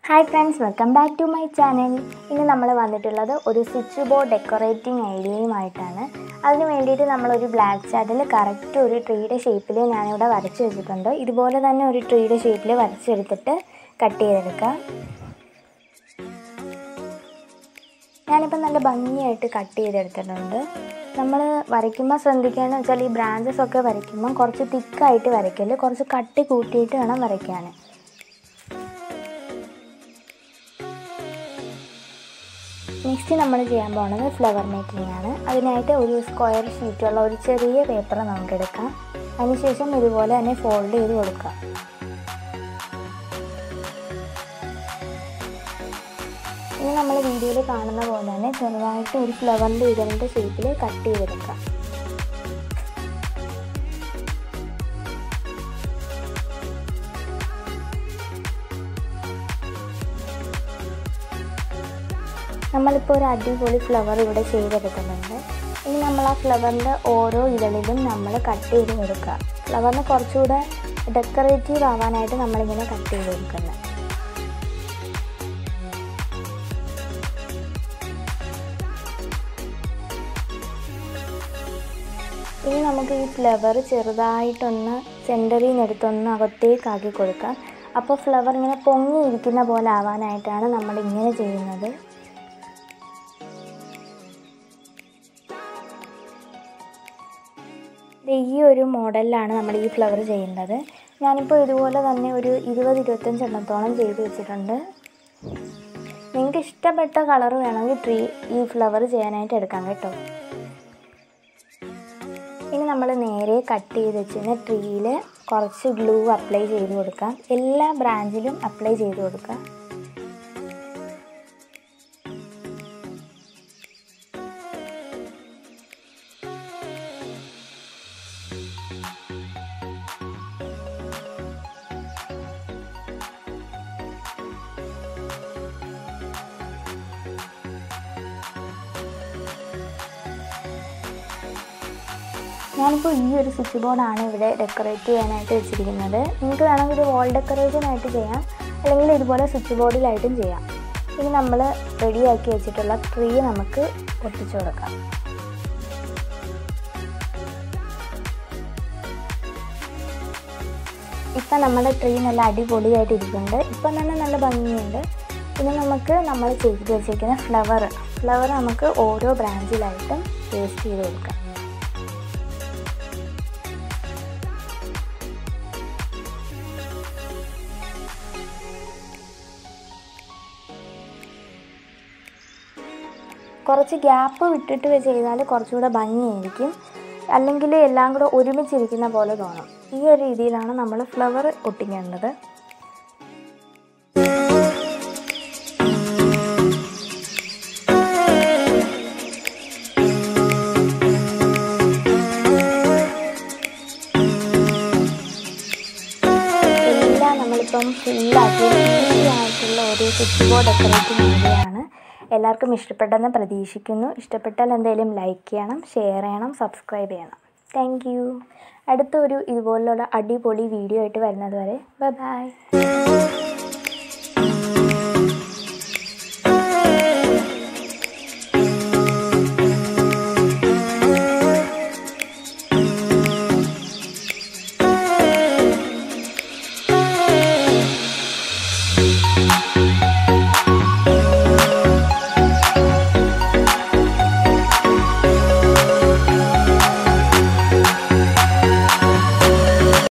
hi friends welcome back to my channel ഇന്ന് നമ്മൾ വന്നിട്ടുള്ളത് ഒരു സ്വിച്ച് ബോർഡ് ഡെക്കറേറ്റിംഗ് ഐഡിയയുമായിട്ടാണ് അതിന് വേണ്ടിയിട്ട് നമ്മളൊരു ബ്ലാക്ക് ചാർട്ടിൽ കറക്റ്റ് ഒരു ട്രീയുടെ ഷേപ്പിൽ ഞാനിവിടെ വരച്ച് വെച്ചിട്ടുണ്ട് ഇതുപോലെ തന്നെ ഒരു ട്രീയുടെ ഷേപ്പിൽ വരച്ചെടുത്തിട്ട് കട്ട് ചെയ്തെടുക്കാം ഞാനിപ്പോൾ നല്ല ഭംഗിയായിട്ട് കട്ട് ചെയ്തെടുത്തിട്ടുണ്ട് നമ്മൾ വരയ്ക്കുമ്പോൾ ശ്രദ്ധിക്കുകയെന്ന് വെച്ചാൽ ഈ ബ്രാഞ്ചസ് ഒക്കെ വരയ്ക്കുമ്പോൾ കുറച്ച് തിക്കായിട്ട് വരയ്ക്കല് കുറച്ച് കട്ടി കൂട്ടിയിട്ട് വേണം വരയ്ക്കാൻ നെക്സ്റ്റ് നമ്മൾ ചെയ്യാൻ പോകുന്നത് ഫ്ലവർ മേക്കിംഗ് ആണ് അതിനായിട്ട് ഒരു സ്ക്വയർ ഷീറ്റുള്ള ഒരു ചെറിയ പേപ്പർ നമുക്ക് എടുക്കാം അതിനുശേഷം ഇതുപോലെ തന്നെ ഫോൾഡ് ചെയ്ത് കൊടുക്കാം ഇനി നമ്മൾ വീഡിയോയിൽ കാണുന്ന പോലെ തന്നെ ചെറുതായിട്ട് ഒരു ഫ്ലവറിൻ്റെ ഇതളിൻ്റെ ഷേപ്പിൽ കട്ട് ചെയ്തെടുക്കാം നമ്മളിപ്പോൾ ഒരു അടിപൊളി ഫ്ലവർ ഇവിടെ ചെയ്തെടുക്കുന്നുണ്ട് ഇനി നമ്മൾ ആ ഫ്ലവറിൻ്റെ ഓരോ ഇതളിലും നമ്മൾ കട്ട് ചെയ്ത് കൊടുക്കുക ഫ്ലവറിന് കുറച്ചുകൂടെ ഡെക്കറേറ്റീവ് ആവാനായിട്ട് നമ്മളിങ്ങനെ കട്ട് ചെയ്ത് കൊടുക്കുന്നത് ഇനി നമുക്ക് ഈ ഫ്ലവർ ചെറുതായിട്ടൊന്ന് സെൻറ്ററിൽ നിന്ന് എടുത്തൊന്ന് അകത്തേക്കാക്കി കൊടുക്കാം അപ്പോൾ ഫ്ലവർ ഇങ്ങനെ പൊങ്ങിയിരിക്കുന്ന പോലെ ആവാനായിട്ടാണ് നമ്മൾ ഇങ്ങനെ ചെയ്യുന്നത് ഈ ഒരു മോഡലിലാണ് നമ്മൾ ഈ ഫ്ലവർ ചെയ്യുന്നത് ഞാനിപ്പോൾ ഇതുപോലെ തന്നെ ഒരു ഇരുപത് ഇരുപത്തഞ്ചെണ്ണത്തോളം ചെയ്ത് വെച്ചിട്ടുണ്ട് നിങ്ങൾക്ക് ഇഷ്ടപ്പെട്ട കളർ വേണമെങ്കിൽ ട്രീ ഈ ഫ്ലവർ ചെയ്യാനായിട്ട് എടുക്കാം കേട്ടോ ഇനി നമ്മൾ നേരെ കട്ട് ചെയ്ത് വെച്ചിരുന്ന ട്രീയിൽ കുറച്ച് ഗ്ലൂ അപ്ലൈ ചെയ്ത് കൊടുക്കാം എല്ലാ ബ്രാഞ്ചിലും അപ്ലൈ ചെയ്ത് കൊടുക്കാം ഞാനിപ്പോൾ ഈ ഒരു സ്വിച്ച് ബോർഡാണ് ഇവിടെ ഡെക്കറേറ്റ് ചെയ്യാനായിട്ട് വെച്ചിരിക്കുന്നത് നിങ്ങൾക്ക് വേണമെങ്കിൽ ഒരു വാൾ ഡെക്കറേഷൻ ആയിട്ട് ചെയ്യാം അല്ലെങ്കിൽ ഇതുപോലെ സ്വിച്ച് ബോർഡിലായിട്ടും ചെയ്യാം ഇനി നമ്മൾ റെഡിയാക്കി വെച്ചിട്ടുള്ള ട്രീ നമുക്ക് ഒട്ടിച്ചു കൊടുക്കാം ഇപ്പം നമ്മുടെ ട്രീ നല്ല അടിപൊളിയായിട്ട് ഇരിക്കുന്നുണ്ട് ഇപ്പം തന്നെ നല്ല ഭംഗിയുണ്ട് ഇനി നമുക്ക് നമ്മൾ ചെയ്ത് വെച്ചിരിക്കുന്ന ഫ്ലവർ ഫ്ലവർ നമുക്ക് ഓരോ ബ്രാഞ്ചിലായിട്ടും പേസ്റ്റ് ചെയ്ത് കൊടുക്കാം കുറച്ച് ഗ്യാപ്പ് വിട്ടിട്ട് ചെയ്താൽ കുറച്ചുകൂടെ ഭംഗിയായിരിക്കും അല്ലെങ്കിൽ എല്ലാം കൂടെ ഒരുമിച്ചിരിക്കുന്ന പോലെ തോന്നും ഈ ഒരു രീതിയിലാണ് നമ്മൾ ഫ്ലവർ ഒട്ടിക്കേണ്ടത് എല്ലാം നമ്മളിപ്പം ഫുള്ളാക്കി ഈസി ആയിട്ടുള്ള ഒരു സ്വിച്ച് ബോർഡ് ഡെക്കറേറ്റിംഗ് ഏരിയയാണ് എല്ലാവർക്കും ഇഷ്ടപ്പെട്ടെന്ന് പ്രതീക്ഷിക്കുന്നു ഇഷ്ടപ്പെട്ടാൽ എന്തായാലും ലൈക്ക് ചെയ്യണം ഷെയർ ചെയ്യണം സബ്സ്ക്രൈബ് ചെയ്യണം താങ്ക് യു അടുത്തൊരു ഇതുപോലുള്ള അടിപൊളി വീഡിയോ ആയിട്ട് വരുന്നത് വരെ ബൈ ബൈ